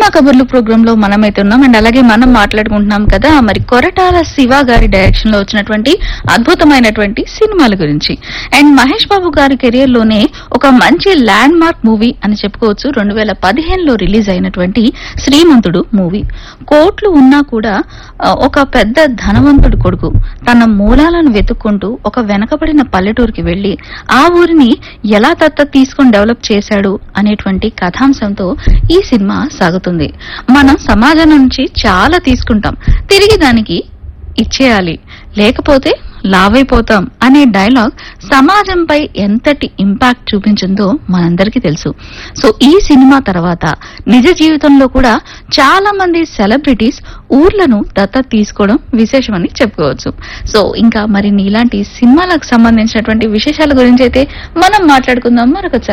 cinema కబుర్లు programme లో మనమైతే ఉన్నాం అండ్ అలాగే మనం మాట్లాడుకుంటున్నాం కదా మరి కొరటాల శివ గారి డైరెక్షన్ లో వచ్చినటువంటి అద్భుతమైనటువంటి సినిమాల గురించి అండ్ మహేష్ బాబు గారి కెరియర్ లోనే ఒక మంచి ల్యాండ్ మార్క్ మూవీ అని చెప్పుకోవచ్చు రెండు వేల పదిహేనులో రిలీజ్ అయినటువంటి శ్రీమంతుడు మూవీ కోట్లు ఉన్నా కూడా ఆ, ఒక పెద్ద ధనవంతుడు కొడుకు తన మూలాలను వెతుక్కుంటూ ఒక వెనకబడిన పల్లెటూరుకి వెళ్లి ఆ ఊరిని ఎలా దత్తత తీసుకొని డెవలప్ చేశాడు అనేటువంటి కథాంశంతో ఈ సినిమా సాగుతుంది మనం సమాజం నుంచి చాలా తీసుకుంటాం తిరిగి దానికి ఇచ్చేయాలి లేకపోతే లావైపోతాం అనే డైలాగ్ సమాజంపై ఎంతటి ఇంపాక్ట్ చూపించిందో మనందరికీ తెలుసు సో ఈ సినిమా తర్వాత నిజ జీవితంలో కూడా చాలా మంది సెలబ్రిటీస్ ఊర్లను దత్తత తీసుకోవడం విశేషమని చెప్పుకోవచ్చు సో ఇంకా మరి ఇలాంటి సినిమాలకు సంబంధించినటువంటి విశేషాల గురించి అయితే మనం మాట్లాడుకుందాం మరొక